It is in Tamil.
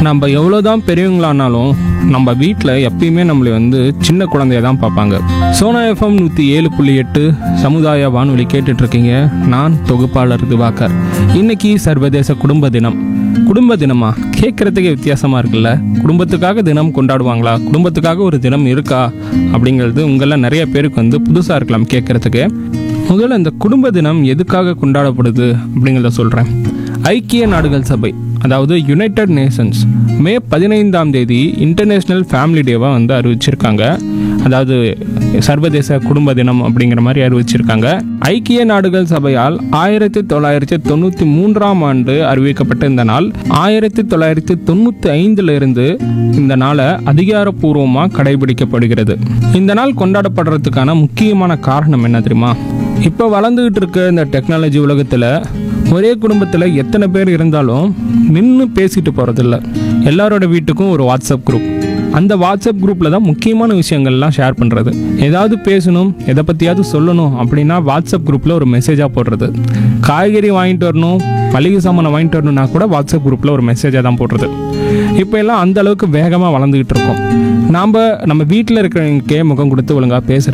நம்ம எவ்வளோதான் பெரியவங்களானாலும் நம்ம வீட்டில் எப்பயுமே நம்மளை வந்து சின்ன குழந்தைய தான் பார்ப்பாங்க சோனா எஃப்எம் நூற்றி ஏழு புள்ளி எட்டு சமுதாய வானொலி கேட்டுட்டு இருக்கீங்க நான் தொகுப்பாளர் திவாகர் இன்னைக்கு சர்வதேச குடும்ப தினம் குடும்ப தினமா கேட்குறதுக்கே வித்தியாசமாக இருக்குல்ல குடும்பத்துக்காக தினம் கொண்டாடுவாங்களா குடும்பத்துக்காக ஒரு தினம் இருக்கா அப்படிங்கிறது உங்களில் நிறைய பேருக்கு வந்து புதுசாக இருக்கலாம் கேட்குறதுக்கு முதல்ல இந்த குடும்ப தினம் எதுக்காக கொண்டாடப்படுது அப்படிங்கிறத சொல்கிறேன் ஐக்கிய நாடுகள் சபை அதாவது யுனைடெட் நேஷன்ஸ் மே பதினைந்தாம் தேதி இன்டர்நேஷ்னல் ஃபேமிலி டேவாக வந்து அறிவிச்சிருக்காங்க அதாவது சர்வதேச குடும்ப தினம் அப்படிங்கிற மாதிரி அறிவிச்சிருக்காங்க ஐக்கிய நாடுகள் சபையால் ஆயிரத்தி தொள்ளாயிரத்தி தொண்ணூற்றி மூன்றாம் ஆண்டு அறிவிக்கப்பட்ட இந்த நாள் ஆயிரத்தி தொள்ளாயிரத்தி தொண்ணூற்றி ஐந்துல இருந்து இந்த நாளை அதிகாரப்பூர்வமாக கடைபிடிக்கப்படுகிறது இந்த நாள் கொண்டாடப்படுறதுக்கான முக்கியமான காரணம் என்ன தெரியுமா இப்போ வளர்ந்துகிட்டு இருக்க இந்த டெக்னாலஜி உலகத்தில் ஒரே குடும்பத்தில் எத்தனை பேர் இருந்தாலும் நின்று பேசிட்டு போகிறதில்ல எல்லாரோட வீட்டுக்கும் ஒரு வாட்ஸ்அப் குரூப் அந்த வாட்ஸ்அப் குரூப்பில் தான் முக்கியமான விஷயங்கள்லாம் ஷேர் பண்ணுறது ஏதாவது பேசணும் எதை பற்றியாவது சொல்லணும் அப்படின்னா வாட்ஸ்அப் குரூப்பில் ஒரு மெசேஜாக போடுறது காய்கறி வாங்கிட்டு வரணும் மளிகை சாமானை வாங்கிட்டு வரணும்னா கூட வாட்ஸ்அப் குரூப்பில் ஒரு மெசேஜாக தான் போடுறது இப்போ எல்லாம் அந்த அளவுக்கு வேகமாக வளர்ந்துக்கிட்டு இருக்கோம் நாம் நம்ம வீட்டில் இருக்கிறவங்களுக்கே முகம் கொடுத்து ஒழுங்காக பேசுறது